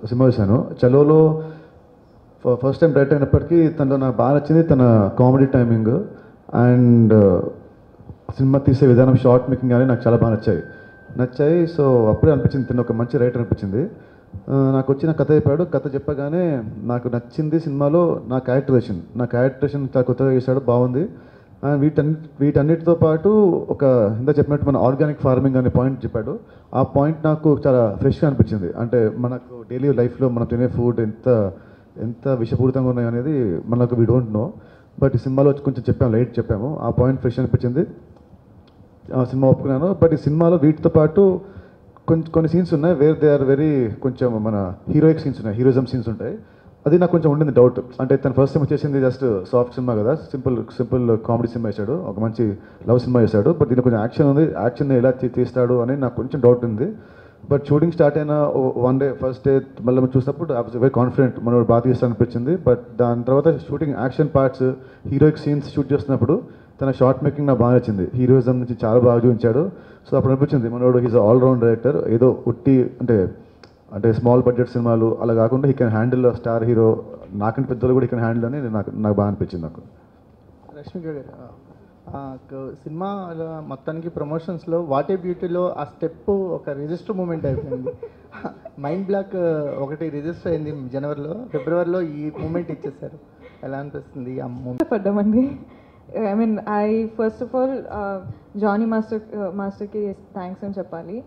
Cinema చూశాను చలోలో first time direct అయినప్పటికీ తనలో నాకు బాగా నచ్చింది తన కామెడీ టైమింగ్ అండ్ సినిమా తీసే విధానం షార్ట్ మేకింగ్ కానీ నాకు చాలా బాగా నచ్చాయి నచ్చాయి సో అప్పుడే అనిపించింది తిన్న ఒక మంచి రైటర్ అనిపించింది ఆ, నాకు వచ్చిన కథ చెప్పాడు కథ చెప్పగానే నాకు నచ్చింది సినిమాలో నా క్యారెక్టరేషన్ నా క్యారెక్టరేషన్ చాలా కొత్తగా చేశాడు బాగుంది అండ్ వీటన్ని వీటన్నిటితో పాటు ఒక ఇంత చెప్పినట్టు మన ఆర్గానిక్ ఫార్మింగ్ అనే పాయింట్ చెప్పాడు ఆ పాయింట్ నాకు చాలా ఫ్రెష్గా అనిపించింది అంటే మనకు డైలీ లైఫ్లో మనం తినే ఫుడ్ ఎంత ఎంత విషపూరితంగా ఉన్నాయి అనేది మనకు వీ డోంట్ నో బట్ ఈ సినిమాలో కొంచెం చెప్పాము లైట్ చెప్పాము ఆ పాయింట్ ఫ్రెష్ అనిపించింది ఆ సినిమా ఒప్పుకున్నాను బట్ ఈ సినిమాలో వీటితో పాటు కొంచెం కొన్ని సీన్స్ ఉన్నాయి వేర్ దే ఆర్ వెరీ కొంచెం మన హీరోయిక్ సీన్స్ ఉన్నాయి హీరోయిజం సీన్స్ ఉంటాయి అది నాకు కొంచెం ఉండింది డౌట్ అంటే తను ఫస్ట్ టైం వచ్చేసింది జస్ట్ సాఫ్ట్ సినిమా కదా సింపుల్ సింపుల్ కామెడీ సినిమా వేశాడు ఒక మంచి లవ్ సినిమా వేశాడు బట్ దీనికి కొంచెం యాక్షన్ ఉంది యాక్షన్ ఎలా తీ- తీస్తాడు అని నాకు కొంచెం డౌట్ ఉంది బట్ షూటింగ్ స్టార్ట్ అయిన వన్ డే ఫస్ట్ డే మళ్ళీ మనం చూసినప్పుడు ఐ వాజ్ వెరీ కాన్ఫిడెంట్ మనోడు బాగా తీస్తా అనిపించింది బట్ దాని తర్వాత shooting action parts heroic scenes shoot చేస్తున్నప్పుడు తన షార్ట్ మేకింగ్ నాకు బాగా నచ్చింది హీరోయిజం నుంచి చాలా బాగా చూపించాడు సో అప్పుడు అనిపించింది మనోడు హీస్ ఆల్ రౌండ్ డైరెక్టర్ ఏదో ఉట్టి అంటే అంటే స్మాల్ బడ్జెట్ సినిమాలు అలా కాకుండా he can handle star hero నాకంటే పెద్దలు కూడా హీ కెన్ హ్యాండిల్ అని నాకు నాకు బాగా అనిపించింది నాకు రష్మిక గారు ఆ, క- సినిమాలో మొత్తానికి ప్రమోషన్స్లో వాటే బ్యూటీలో ఆ స్టెప్ ఒక రిజిస్టర్ మూమెంట్ అయిపోయింది మైండ్ బ్లాక్ ఒకటి రిజిస్టర్ అయింది జనవరిలో ఫిబ్రవరిలో ఈ మూమెంట్ ఇచ్చేసారు ఎలా అనిపిస్తుంది ఆ మూమెంట్ పడ్డామండి I mean I first of all Jani master మాస్టర్కి థ్యాంక్స్ అని చెప్పాలి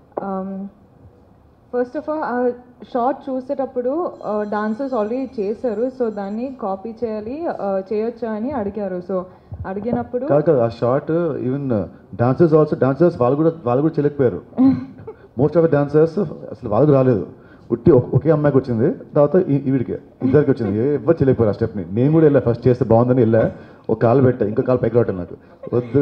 ఫస్ట్ ఆఫ్ ఆల్ ఆ షార్ట్ చూసేటప్పుడు డాన్సర్స్ ఆల్రెడీ చేశారు సో దాన్ని కాపీ చేయాలి uh, చేయొచ్చా అని అడిగారు సో అడిగినప్పుడు కాదు కాదు ఆ short even dancers also dancers వాళ్ళు కూడా వాళ్ళు కూడా చేయలేకపోయారు మోస్ట్ ఆఫ్ ద డాన్సర్స్ అసలు వాళ్ళకి రాలేదు ఉట్టి ఒక- ఒకే అమ్మాయికి వచ్చింది తర్వాత ఈ- ఈవిడికి ఇద్దరికి వచ్చింది ఏ- ఎవ్వరు చేయలేకపోయారు ఆ స్టెప్ని నేను కూడా వెళ్ళా ఫస్ట్ చేస్తే బాగుందని వెళ్ళా ఒక కాలు పెట్టా ఇంకో కాలు పైకి రావటం నాకు వద్దు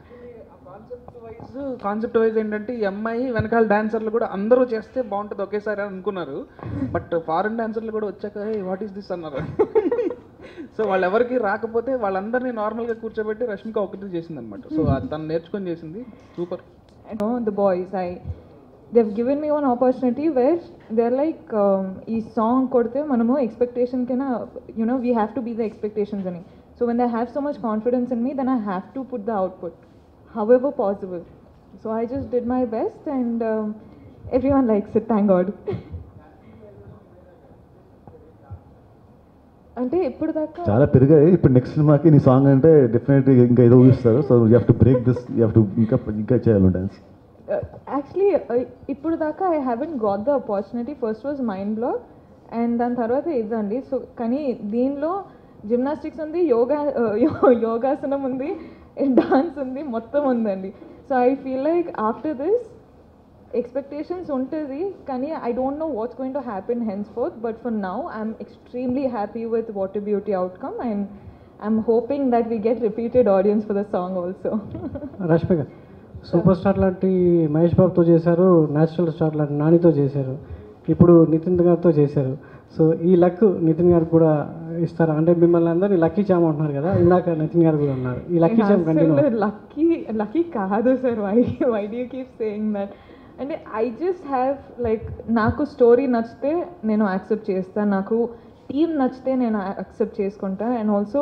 వైజ్ కాన్సెప్ట్ వైజ్ ఏంటంటే ఈ అమ్మాయి వెనకాల డాన్సర్లు కూడా అందరూ చేస్తే బాగుంటుంది ఒకేసారి అని అనుకున్నారు బట్ ఫారెన్ డాన్సర్లు కూడా వచ్చాక వాట్ ఈస్ దిస్ అన్నారు సో వాళ్ళు ఎవరికి రాకపోతే వాళ్ళందరినీ నార్మల్గా కూర్చోబెట్టి రష్మిక ఒకటి చేసింది అనమాట సో తను నేర్చుకొని చేసింది super you know, the boys, I they've given me one opportunity where they're like um, ఈ సాంగ్ కొడితే మనము ఎక్స్పెక్టేషన్ కింద you know we have to be the expectations అని so when they have so much confidence in me then I have to put the output however possible so I just did my best and everyone likes it thank God అంటే ఇప్పుడు దాకా చాలా పెరిగాయి ఇప్పుడు next సినిమాకి నీ song అంటే definitely ఇంకా ఏదో ఊహిస్తారు so you have to break this you have to ఇంకా ఇంకా చేయాలి డాన్స్ యాక్చువల్లీ ఇప్పుడు దాకా I haven't got the opportunity first was mind block and దాని తర్వాత ఇదండి సో కానీ దీనిలో జిమ్నాస్టిక్స్ ఉంది యోగా యోగాసనం ఉంది డాన్స్ ఉంది మొత్తం ఉందండి so I feel like after this expectations ఉంటుంది కానీ I don't know what's going to happen henceforth but for now I'm extremely happy with water beauty outcome and I'm hoping that we get repeated audience for the song also Rashmika super star లాంటి మహేష్ బాబుతో చేశారు natural star లాంటి నానితో చేశారు ఇప్పుడు నితిన్ గారితో చేశారు so ఈ luck Nitin గారికి కూడా ఇస్తారా అంటే మిమ్మల్ని అందరినీ లక్కీ చామ్ అంటున్నారు కదా ఇందాక నితిన్ గారు కూడా ఉన్నారు ఈ lucky charm continue lucky lucky కాదు sir why why do keep saying that అంటే ఐ జస్ట్ హ్యావ్ లైక్ నాకు స్టోరీ నచ్చితే నేను యాక్సెప్ట్ చేస్తాను నాకు టీమ్ నచ్చితే నేను యాక్సెప్ట్ చేసుకుంటా and also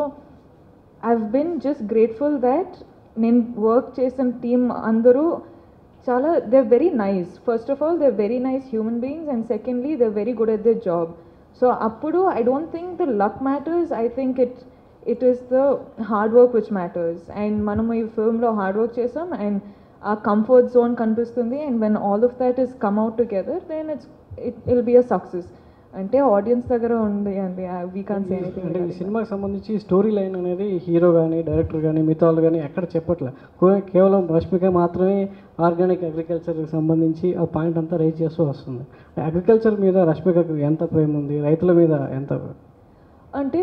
I've been just grateful that నేను వర్క్ చేసిన టీం అందరూ చాలా they very nice first of all they very nice human beings and secondly they very good at the job so అప్పుడు I don't think the luck matters I think it it is the hard work which matters and మనం ఈ ఫిల్మ్లో hard work చేసాం and ఆ comfort zone కనిపిస్తుంది and when all of that is come out together then it's it will be a success అంటే audience దగ్గర ఉంది అండి వీ కాన్ సే అంటే ఈ ఎనీథింగ్ సినిమాకి సంబంధించి స్టోరీ లైన్ అనేది హీరో కానీ డైరెక్టర్ కానీ మిగతా వాళ్ళు కానీ ఎక్కడ చెప్పట్లే కో- కేవలం రష్మిక మాత్రమే ఆర్గానిక్ అగ్రికల్చర్కి సంబంధించి ఆ పాయింట్ అంతా రైజ్ చేస్తూ వస్తుంది అగ్రికల్చర్ మీద రష్మికకు ఎంత ప్రేమ ఉంది రైతుల మీద ఎంత అంటే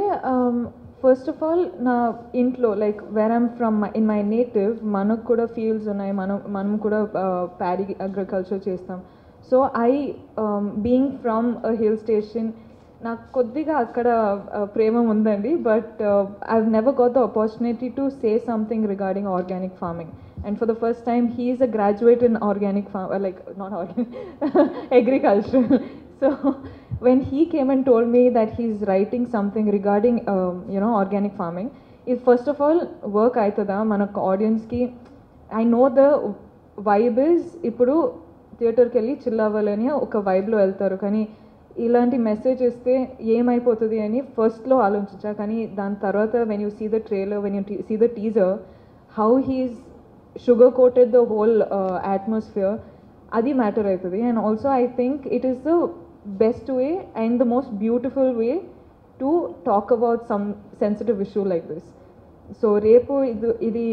ఫస్ట్ ఆఫ్ ఆల్ నా ఇంట్లో like where I'm from in my native మనకు కూడా ఫీల్డ్స్ ఉన్నాయి మనం మనం కూడా ప్యాడీ అగ్రికల్చర్ చేస్తాం so I being from a hill station నాకు కొద్దిగా అక్కడ uh, ప్రేమ ఉందండి but I never got the opportunity to say something regarding organic farming and for the first time he's a graduate in organic farm like not organic agriculture so when he came and told me that he's writing something regarding um, you know organic farming is first of all work అవుతుందా మన ఆడియన్స్కి I know the vibe is ఇప్పుడు థియేటర్కి వెళ్ళి chill అవ్వాలని ఒక వైబ్లో వెళ్తారు కానీ ఇలాంటి మెసేజ్ ఇస్తే ఏమైపోతుంది అని ఫస్ట్లో ఆలోచించా కానీ దాని తర్వాత when you see the trailer when you see the teaser how he's sugar coated the whole atmosphere అది మ్యాటర్ అవుతుంది and also I think it is the best way and the most beautiful way to talk about some sensitive issue like this so రేపు ఇది ఇది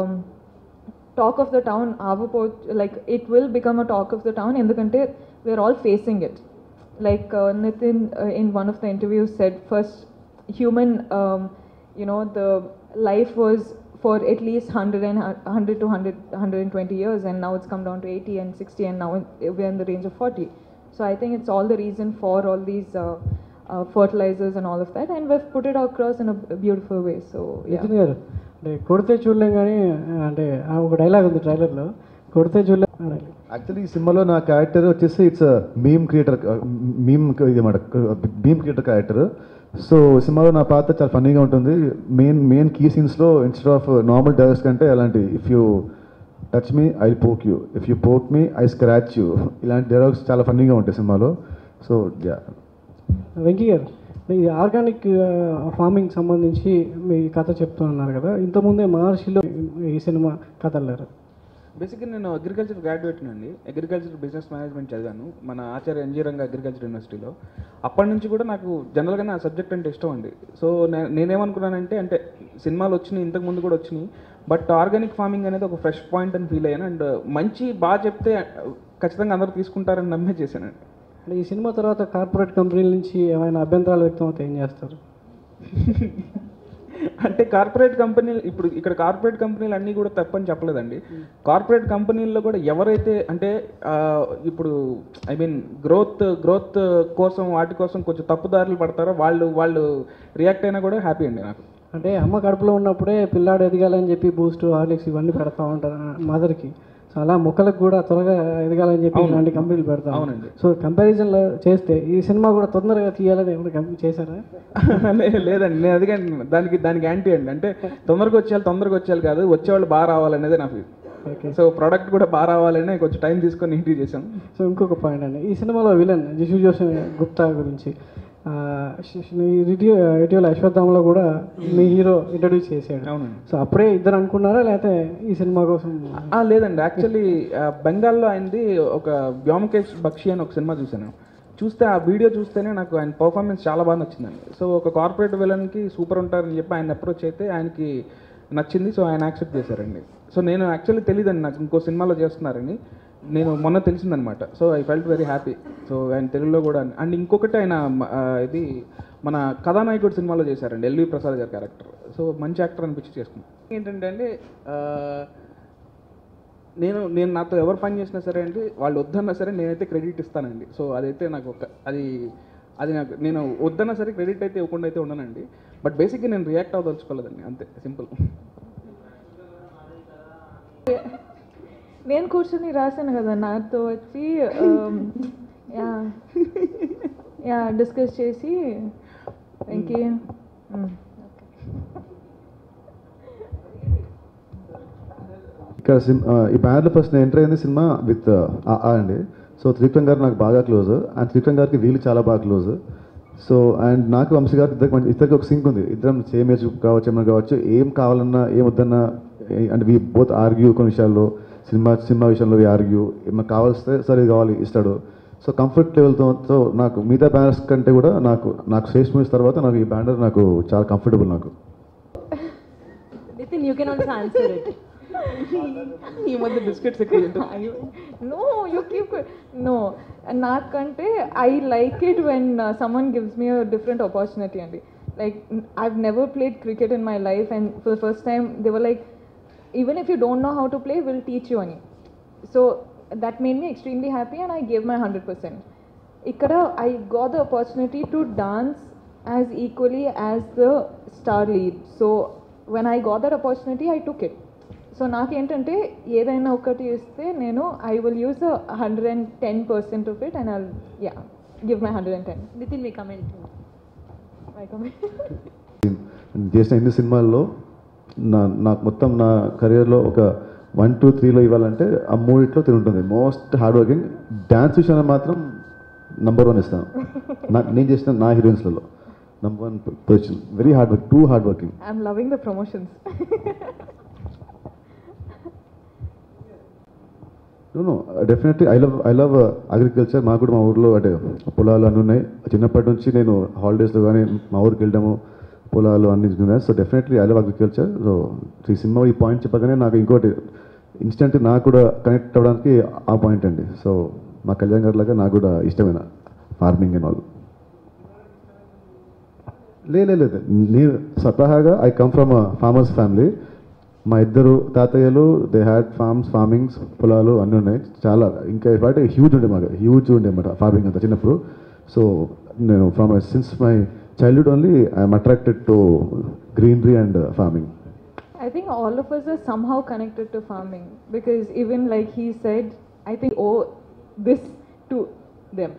talk of the town అవ్వపో like it will become a talk of the town ఎందుకంటే we're all facing it like uh, Nitin uh, in one of the interviews said first human um, you know the life was for at least 100 and 100 to 100 120 years and now it's come down to 80 and 60 and now we're in the range of 40 so i think it's all the reason for all these uh, uh, fertilizers and all of that and we've put it across in a beautiful way so yeah Nithin గారు అంటే కొడితే చూడలేం కానీ అంటే ఆ ఒక dialogue ఉంది ట్రైలర్లో కొడితే చూడలేం అనాలి. యాక్చువల్లీ ఈ సినిమాలో నా క్యారెక్టర్ వచ్చేసి ఇట్స్ మీమ్ క్రియేటర్ మీమ్ ఇది మాట మీమ్ క్రియేటర్ క్యారెక్టర్ సో సినిమాలో నా పాత్ర చాలా ఫన్నీగా ఉంటుంది మెయిన్ మెయిన్ కీ సీన్స్లో ఇన్స్టెడ్ ఆఫ్ నార్మల్ డైలాగ్స్ కంటే అలాంటి if you touch me I poke you if you poke me I scratch you ఇలాంటి డైలాగ్స్ చాలా ఫన్నీగా ఉంటాయి సినిమాలో సో యా వెంకీ గారు ఈ ఆర్గానిక్ ఫార్మింగ్ సంబంధించి మీ కథ చెప్తున్నారు కదా ఇంతకుముందే మహర్షిలో ఈ సినిమా కథ అల్లారు బేసిక్గా నేను అగ్రికల్చర్ గ్రాడ్యుయేట్ అండి అగ్రికల్చర్ బిజినెస్ మేనేజ్మెంట్ చదివాను మన ఆచార్య ఎన్జీ రంగ అగ్రికల్చర్ యూనివర్సిటీలో అప్పటి నుంచి కూడా నాకు జనరల్గా నా సబ్జెక్ట్ అంటే ఇష్టం అండి సో నే- నేనేమనుకున్నానంటే అంటే సినిమాలు వచ్చినాయి ఇంతకు ముందు కూడా వచ్చినాయి బట్ ఆర్గానిక్ ఫార్మింగ్ అనేది ఒక ఫ్రెష్ పాయింట్ అని ఫీల్ అయ్యాను అండ్ మంచి బాగా చెప్తే ఖచ్చితంగా అందరూ తీసుకుంటారని నమ్మే చేశానండి అంటే ఈ సినిమా తర్వాత కార్పొరేట్ కంపెనీల నుంచి ఏమైనా అభ్యంతరాలు వ్యక్తం అవుతే ఏం చేస్తారు అంటే కార్పొరేట్ కంపెనీలు ఇప్పుడు ఇక్కడ కార్పొరేట్ కంపెనీలు అన్నీ కూడా తప్పని చెప్పలేదండి కార్పొరేట్ కంపెనీల్లో కూడా ఎవరైతే అంటే ఆ, ఇప్పుడు ఐ మీన్ గ్రోత్ గ్రోత్ కోసం వాటి కోసం కొంచెం తప్పుదారులు పడతారో వాళ్ళు వాళ్ళు రియాక్ట్ అయినా కూడా హ్యాపీ అండి నాకు అంటే అమ్మ కడుపులో ఉన్నప్పుడే పిల్లాడు ఎదగాలని చెప్పి బూస్ట్ హార్లిక్స్ ఇవన్నీ పెడతా ఉంటారు మదర్కి సో అలా మొక్కలకు కూడా త్వరగా ఎదగాలని చెప్పి అవును. ఇలాంటి కంపెనీలు పెడతాం అవునండి. సో కంపారిజన్లో చేస్తే ఈ సినిమా కూడా తొందరగా తీయాలని ఏమైనా కంపెనీ చేశారా లే- లేదండి నేను అదిగా దానికి దానికి యాంటీ అండి అంటే తొందరగా వచ్చేయాలి తొందరగా వచ్చేయాలి కాదు వచ్చేవాళ్ళు బాగా రావాలనేదే నా ఫీల్ ఓకే సో ప్రోడక్ట్ కూడా బాగా రావాలనే కొంచెం టైం తీసుకొని ఇంటికి చేశాను సో ఇంకొక పాయింట్ అండి ఈ సినిమాలో విలన్ జిషు జోషి గుప్తా గురించి ఆ, ష- ష- ఈ రివ్యూ ఇటీవల అశ్వత్థామలో కూడా మీ హీరో ఇంట్రడ్యూస్ చేశాడు అవునండి సో అప్పుడే ఇద్దరు అనుకున్నారా లేకపోతే ఈ సినిమా కోసం ఆ, లేదండి యాక్చువల్లీ బెంగాల్లో ఆయనది ఒక వ్యోమకేష్ బక్షి అని ఒక సినిమా చూశాను చూస్తే ఆ వీడియో చూస్తేనే నాకు ఆయన పర్ఫార్మెన్స్ చాలా బాగా నచ్చిందండి సో ఒక కార్పొరేట్ విలన్కి సూపర్ ఉంటారని చెప్పి ఆయన అప్రోచ్ అయితే ఆయనకి నచ్చింది సో ఆయన యాక్సెప్ట్ చేశారండి సో నేను యాక్చువల్లీ తెలియదండి నాకు ఇంకో సినిమాలో చేస్తున్నారని నేను మొన్న తెలిసిందనమాట so I felt very happy so ఆయన తెలుగులో కూడా అండ్ ఇంకొకటి ఆయన ఆ, ఇది మన కథానాయకుడు సినిమాలో చేశారండి ఎల్వి ప్రసాద్ గారి క్యారెక్టర్ సో మంచి యాక్టర్ అనిపించి చేసుకున్నాను ఏంటంటే అండి ఆ, నేను నేను నాతో ఎవరు పని చేసినా సరే అండి వాళ్ళు వద్దన్నా సరే నేనైతే క్రెడిట్ ఇస్తానండి సో అదైతే నాకు ఒక అది అది నాకు నేను వద్దన్నా సరే క్రెడిట్ అయితే ఇవ్వకుండా అయితే ఉండనండి బట్ బేసిక్గా నేను రియాక్ట్ అవ్వదలుచుకోలేదండి అంతే సింపుల్ నేను కూర్చొని రాశాను కదా నాతో వచ్చి యా యా డిస్కస్ చేసి ఇంకేం మ్, ఇక్కడ సిమ్ ఆ, ఈ బ్యానర్లో ఫస్ట్ నేను ఎంటర్ అయింది సినిమా విత్ ఆ అండి సో త్రివిక్రమ్ గారు నాకు బాగా క్లోజ్ అండ్ త్రివిక్రమ్ గారికి వీళ్ళు చాలా బాగా క్లోజ్ సో అండ్ నాకు వంశీ గారికి ఇద్దరికి మంచి ఇద్దరికి ఒక సింక్ ఉంది ఇద్దరం సేమ్ ఏజ్ కావచ్చు ఏమైనా కావచ్చు ఏం కావాలన్నా ఏం వద్దన్నా ఏ- అంటే వీ బోత్ ఆర్గ్యూ కొన్ని విషయాల్లో సినిమా సినిమా విషయంలో ఆర్గ్యూ ఏమైనా కావాల్స్తే సరే ఇది కావాలి ఇస్తాడు సో కంఫర్ట్ లెవెల్తో సో నాకు మిగతా బ్యానర్స్ కంటే కూడా నాకు నాకు ఫేస్ మూవీస్ తర్వాత నాకు ఈ బ్యానర్ నాకు చాలా కంఫర్టబుల్ నాకు Nitin, you can also answer it. ఈ మధ్య బిస్కెట్స్ ఎక్కువ తింటాను. no you keep no నాకంటే I like it when someone gives me a different opportunity అండి like I've never played cricket in my life and for the first time they were like even if you don't know how to play will teach you అని so that made me extremely happy and I gave my hundred percent ఇక్కడ I got the opportunity to dance as equally as the star lead so when I got that opportunity I took it so నాకేంటంటే ఏదైనా ఒకటి ఇస్తే నేను I will use hundred and ten percent of it and I yeah give my hundred and ten Nithin మీ comment my comment చేసిన ఎన్ని సినిమాల్లో నా నాకు మొత్తం నా కెరియర్లో ఒక వన్ టూ త్రీలో ఇవ్వాలంటే ఆ మూడిట్లో తిరుగుతుంది మోస్ట్ హార్డ్ వర్కింగ్ డ్యాన్స్ విషయంలో మాత్రం నంబర్ వన్ ఇస్తాను నా నేను చేసిన నా హీరోయిన్స్లలో number one position very hard work too hard working I'm loving the promotions no definitely I love I love agriculture మాకు కూడా మా ఊర్లో అంటే పొలాలు అన్నీ ఉన్నాయి చిన్నప్పటి నుంచి నేను హాలిడేస్లో కానీ మా ఊరికి వెళ్ళడము పొలాలు అన్ని ఉన్నాయి so definitely I love agriculture so ఈ సినిమా ఈ పాయింట్ చెప్పగానే నాకు ఇంకోటి ఇన్స్టెంట్ నాకు కూడా కనెక్ట్ అవ్వడానికి ఆ పాయింట్ అండి సో మా కళ్యాణ్ గారి లాగా నాకు కూడా ఇష్టమైన ఫార్మింగ్ అండ్ ఆల్ లే లే, లేదు నేను స్వతహాగా I come from farmers family మా ఇద్దరు తాతయ్యలు దే హ్యాడ్ ఫార్మ్స్ ఫార్మింగ్స్ పొలాలు అన్నీ ఉన్నాయి చాలా ఇంకా వాటి హ్యూజ్ ఉండే మాకు హ్యూజ్ ఉండే అన్నమాట ఫార్మింగ్ అంతా చిన్నప్పుడు సో నేను from since my childhood only I'm attracted to greenery and farming I think all of us are somehow connected to farming because even like he said, I think owe this to them.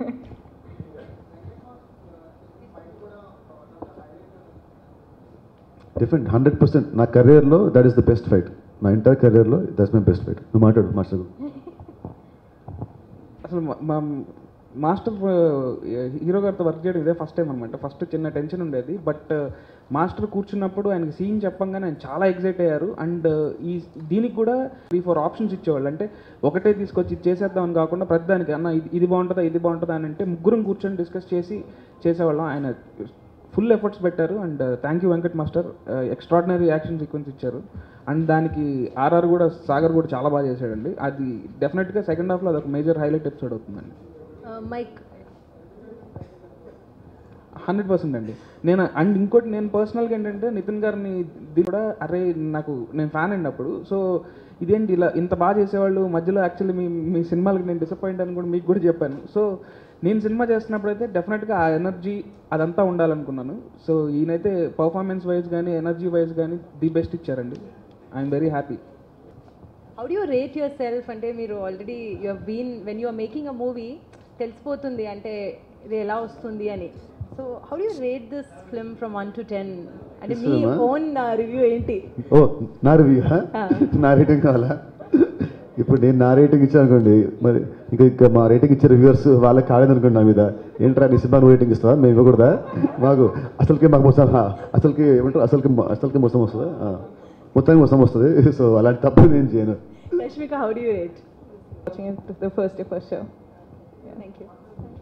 Different hundred percent నా కెరియర్లో that is the best fight నా entire కెరియర్లో that's my best fight నువ్వు మాట్లాడు master అసలు మా- మా master hero గారితో వర్క్ చేయడం ఇదే ఫస్ట్ టైం అనమాట ఫస్ట్ చిన్న టెన్షన్ ఉండేది బట్ మాస్టర్ కూర్చున్నప్పుడు ఆయనకి సీన్ చెప్పంగానే ఆయన చాలా ఎగ్జైట్ అయ్యారు అండ్ ఈ దీనికి కూడా త్రీ ఫోర్ ఆప్షన్స్ ఇచ్చేవాళ్ళు అంటే ఒకటే తీసుకొచ్చి ఇది చేసేద్దాం అని కాకుండా ప్రతిదానికి అన్న ఇది ఇది బాగుంటుందా ఇది బాగుంటుందా అని అంటే ముగ్గురం కూర్చొని డిస్కస్ చేసి చేసేవాళ్ళం ఆయన ఫుల్ ఎఫర్ట్స్ పెట్టారు and thank you Venkat master extraordinary action sequence ఇచ్చారు అండ్ దానికి ఆర్ఆర్ కూడా సాగర్ కూడా చాలా బాగా చేశాడండి అది డెఫినెట్గా సెకండ్ హాఫ్లో అదొక మేజర్ హైలైట్ ఎపిసోడ్ అవుతుందండి మైక్ హండ్రెడ్ పర్సెంట్ అండి నేను అండ్ ఇంకోటి నేను పర్సనల్గా ఏంటంటే నితిన్ గారిని ఇది కూడా అరే నాకు నేను ఫ్యాన్ అండి అప్పుడు సో ఇదేంటి ఇలా ఇంత బాగా చేసేవాళ్ళు మధ్యలో యాక్చువల్లీ మీ మీ సినిమాలకి నేను డిసప్పాయింట్ అని కూడా మీకు కూడా చెప్పాను సో నేను సినిమా చేస్తున్నప్పుడు అయితే డెఫినెట్గా ఆ ఎనర్జీ అదంతా ఉండాలనుకున్నాను సో ఈయనైతే పర్ఫార్మెన్స్ వైజ్ కానీ ఎనర్జీ వైజ్ కానీ ది బెస్ట్ ఇచ్చారండి I'm very happy how do you rate yourself అంటే మీరు already you have been when you are making a movie తెలిసిపోతుంది అంటే ఇది ఎలా వస్తుంది అని so how do you rate this film from one to ten అంటే మీ This film, ah? Own review ఏంటి ఓ నా రివ్యూ నా రేటింగ్ కావాలా ఇప్పుడు నేను నా రేటింగ్ ఇచ్చాను అనుకోండి మరి ఇంకా ఇంకా మా రేటింగ్ ఇచ్చే రివ్యూవర్స్ వాళ్ళకి కాలేదనుకోండి నా మీద ఏంట్రా నీ సినిమా రేటింగ్ ఇస్తావా మేము ఇవ్వకూడదా మాకు అసలుకే మాకు మోసం ఆ, అసలుకి ఏమంటారు అసలుకి అసలుకి మోసం వస్తుందా ఆ, మొత్తానికి మోసం వస్తుంది సో అలాంటి తప్పు నేను చేయను Rashmika how do you rate Watching it the first day first show. Thank you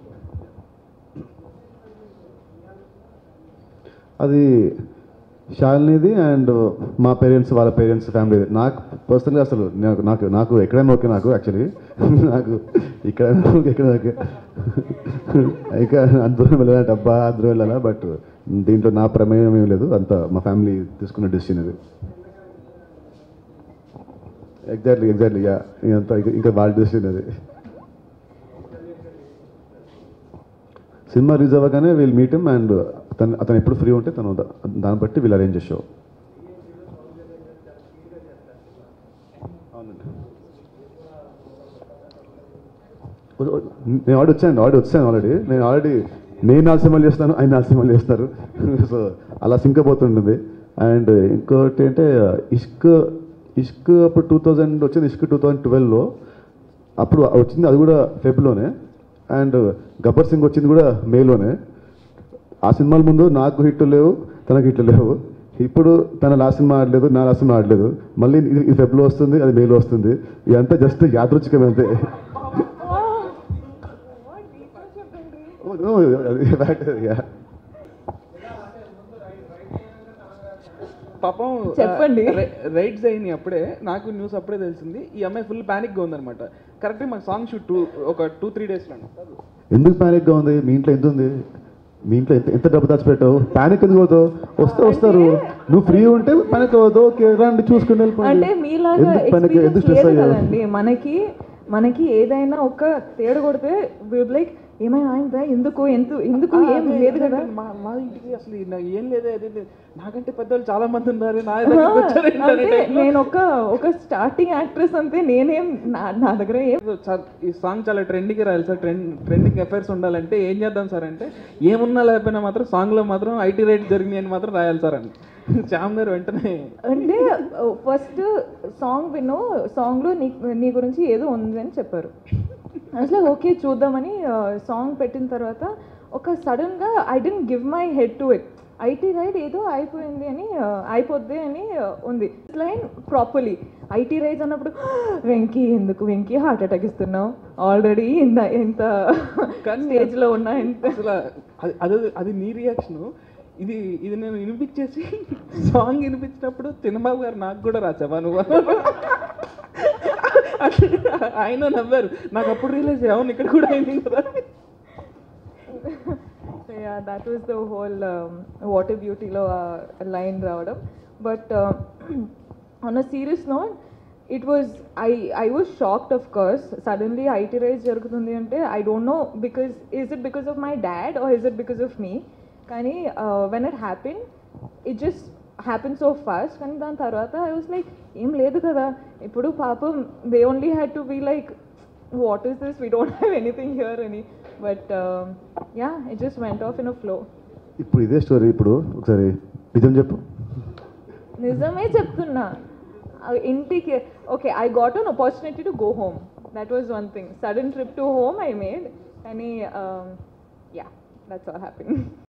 అది శాలినిది అండ్ మా పేరెంట్స్ వాళ్ళ పేరెంట్స్ ఫ్యామిలీ నాకు పర్సనల్గా అసలు నాకు నాకు నాకు ఎక్కడైనా ఓకే నాకు యాక్చువల్లీ నాకు ఎక్కడైనా ఓకే ఎక్కడ ఓకే ఇంకా అంత దూరం వెళ్ళాలంటే అబ్బా అంత దూరం వెళ్ళాలా బట్ దీంట్లో నా ప్రమేయం ఏం లేదు అంత మా ఫ్యామిలీ తీసుకున్న డెసిషన్ ఇది ఎగ్జాక్ట్లీ ఎగ్జాక్ట్లీ యా ఇదంతా ఇంకా- ఇంకా వాళ్ళ డెసిషన్ అది సినిమా రిలీజ్ అవ్వగానే వీళ్ళు మీటమ్ అండ్ అతను అతను ఎప్పుడు ఫ్రీ ఉంటే తను దా- దాన్ని బట్టి వీళ్ళు అరేంజ్ చేసావు నేను ఆల్రెడీ వచ్చాను ఆల్రెడీ వచ్చాను ఆల్రెడీ నేను ఆల్రెడీ నేను నాలుగు సినిమాలు చేస్తాను ఆయన నాలుగు సినిమాలు చేస్తారు సో అలా సింక్ అయిపోతుంటుంది అండ్ ఇంకోటి అంటే ఇష్క్ ఇష్క్ అప్పుడు టూ థౌజండ్ వచ్చింది ఇష్క్ టూ థౌజండ్ ట్వెల్వ్లో అప్పుడు వచ్చింది అది కూడా ఫెబ్లోనే అండ్ గబ్బర్ సింగ్ వచ్చింది కూడా మేలోనే ఆ సినిమాల ముందు నాకు హిట్లు లేవు తనకు హిట్లు లేవు ఇప్పుడు తన లాస్ట్ సినిమా ఆడలేదు నా లాస్ట్ సినిమా ఆడలేదు మళ్ళీ ఇది ఇది ఫెబ్లో వస్తుంది అది మేలో వస్తుంది ఇదంతా జస్ట్ యాదృచ్ఛికమే అంతే Oh, no, అది fact, yeah. పాపం చెప్పండి. రైడ్స్ అయినాయి అప్పుడే నాకు న్యూస్ అప్పుడే తెలిసింది ఈ అమ్మాయి ఫుల్ ప్యానిక్గా ఉందన్నమాట కరెక్ట్గా మాకు సాంగ్ షూట్ టూ ఒక టూ త్రీ డేస్లో ఎందుకు panic గా ఉంది మీ ఇంట్లో ఎంత ఉంది మీ ఇంట్లో ఎంత ఎంత డబ్బు దాచిపెట్టావు ప్యానిక్ ఎందుకు అవుతావు వస్తే వస్తారు నువ్వు ఫ్రీ ఉంటే ప్యానిక్ అవుతావు ఓకే రండి చూసుకుని వెళ్ళిపోండి అంటే మీలాగా ఎందుకు panic? ఎందుకు ఎక్స్పీరియన్స్ స్ట్రెస్ లేదు అయ్యావు కదండి మనకి మనకి ఏదైనా ఒక తేడా కొడితే లైక్ ఏమైనా అయిందా ఎందుకు ఎంత ఎందుకు ఏం అదే, లేదు కదా ఏంటంటే మా మా ఇంటికి అసలు ఈ- నాకు ఏం లేదే అది ఇది. నాకంటే పెద్దవాళ్ళు చాలా మంది ఉన్నారు నా దగ్గరికి వచ్చారు ఏంటి అనే అంటే time లో నేను ఒక ఒక స్టార్టింగ్ యాక్ట్రెస్ అంతే నేనేం నా నా దగ్గర ఏం సార్ ఈ సాంగ్ చాలా ట్రెండింగ్కి రాయాలి సార్ ట్రెండ్ ట్రెండింగ్ అఫైర్స్ ఉండాలంటే ఏం చేద్దాం సార్ అంటే ఏమున్నా లేకపోయినా మాత్రం సాంగ్లో మాత్రం ఐటీ రేట్ జరిగినాయి అని మాత్రం రాయాలి సార్ అని శ్యామ్ గారు వెంటనే అంటే ఫస్ట్ సాంగ్ విను సాంగ్లో నీ నీ గురించి ఏదో ఉంది అని చెప్పారు అసలు ఓకే చూద్దామని సాంగ్ పెట్టిన తర్వాత ఒక సడన్గా I didn't give my head to it IT raid ఏదో అయిపోయింది అని uh, అయిపోద్ది అని uh, ఉంది లైన్ ప్రాపర్లీ ఐటీ రైడ్స్ అన్నప్పుడు వెంకీ ఎందుకు వెంకీ హార్ట్ అటాక్ ఇస్తున్నావు ఆల్రెడీ ఇంత ఎంత స్టేజ్లో ఉన్నా ఎంత అసలు అది అది అది నీ రియాక్షన్ ఇది ఇది నేను వినిపించేసి సాంగ్ వినిపించినప్పుడు తినబాబు గారు నాకు కూడా రాసావా నువ్వు అంటే ఆయన నవ్వారు నాకు అప్పుడు రియలైజ్ అవును ఇక్కడ కూడా అయింది కదా So yeah, that was the whole um, water beauty lo uh, line రావడం but on a serious note it was I I was shocked of course suddenly IT raids జరుగుతుంది అంటే I don't know because is it because of my dad or is it because of me కానీ uh, when it happened it just happened so fast కానీ దాని తర్వాత I was like ఏం లేదు కదా ఇప్పుడు పాపం they only had to be like what is this? We don't have anything here. Any, but um, yeah, it just went off in a flow. ఇప్పుడు ఇదే స్టోరీ ఇప్పుడు ఒకసారి నిజం చెప్పు నిజమే చెప్తున్నా ఆ ఇంటికి okay I got an opportunity to go home that was one thing sudden trip to home I made కానీ యా దట్స్ ఆల్ హ్యాపీ